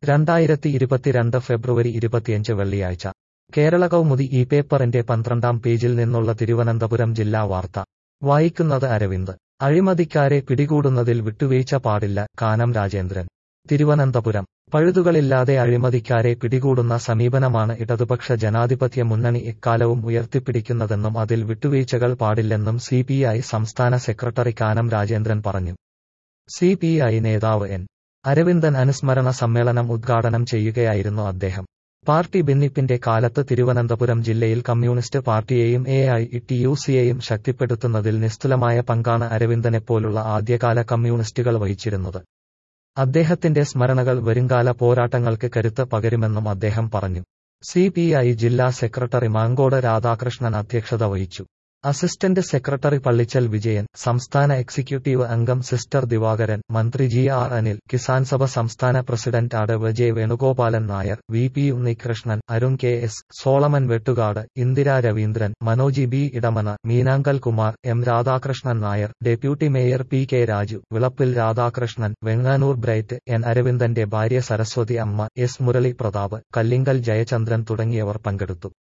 രണ്ടായിരത്തി ഇരുപത്തിരണ്ട് ഫെബ്രുവരി ഇരുപത്തിയഞ്ച് വെള്ളിയാഴ്ച കേരള കൗമുദി ഈ പേപ്പറിന്റെ പന്ത്രണ്ടാം പേജിൽ നിന്നുള്ള തിരുവനന്തപുരം ജില്ലാ വാർത്ത വായിക്കുന്നത് അരവിന്ദ് അഴിമതിക്കാരെ പിടികൂടുന്നതിൽ വിട്ടുവീഴ്ച പാടില്ല കാനം രാജേന്ദ്രൻ തിരുവനന്തപുരം പഴുതുകളില്ലാതെ അഴിമതിക്കാരെ പിടികൂടുന്ന സമീപനമാണ് ഇടതുപക്ഷ ജനാധിപത്യ മുന്നണി എക്കാലവും ഉയർത്തിപ്പിടിക്കുന്നതെന്നും അതിൽ വിട്ടുവീഴ്ചകൾ പാടില്ലെന്നും സിപിഐ സംസ്ഥാന സെക്രട്ടറി കാനം രാജേന്ദ്രൻ പറഞ്ഞു സിപിഐ നേതാവ് എൻ അരവിന്ദൻ അനുസ്മരണ സമ്മേളനം ഉദ്ഘാടനം ചെയ്യുകയായിരുന്നു അദ്ദേഹം പാർട്ടി ഭിന്നിപ്പിന്റെ കാലത്ത് തിരുവനന്തപുരം ജില്ലയിൽ കമ്മ്യൂണിസ്റ്റ് പാർട്ടിയെയും എ ഐ ടി യു സിയെയും ശക്തിപ്പെടുത്തുന്നതിൽ നിസ്തുലമായ പങ്കാണ് അരവിന്ദനെപ്പോലുള്ള ആദ്യകാല കമ്മ്യൂണിസ്റ്റുകൾ വഹിച്ചിരുന്നത് അദ്ദേഹത്തിന്റെ സ്മരണകൾ വരുംകാല പോരാട്ടങ്ങൾക്ക് കരുത്ത് പകരുമെന്നും അദ്ദേഹം പറഞ്ഞു സിപിഐ ജില്ലാ സെക്രട്ടറി മാങ്കോട് രാധാകൃഷ്ണൻ അധ്യക്ഷത വഹിച്ചു അസിസ്റ്റന്റ് സെക്രട്ടറി പള്ളിച്ചൽ വിജയൻ സംസ്ഥാന എക്സിക്യൂട്ടീവ് അംഗം സിസ്റ്റർ ദിവാകരൻ മന്ത്രി ജി ആർ അനിൽ കിസാൻ സഭ സംസ്ഥാന പ്രസിഡന്റ് അടവ് J Venugopalan Nair V P Unnikrishnan Arun K S Solomon Vettukad Indira Raveendran Manoji B Idamana Meenankal Kumar M Radhakrishnan Nair deputy mayor P K Raju Vilappil Radhakrishnan Venganoor Bright N അരവിന്ദന്റെ ഭാര്യ സരസ്വതി അമ്മ എസ് മുരളി പ്രതാപ് കല്ലിങ്കൽ ജയചന്ദ്രൻ തുടങ്ങിയവർ പങ്കെടുത്തു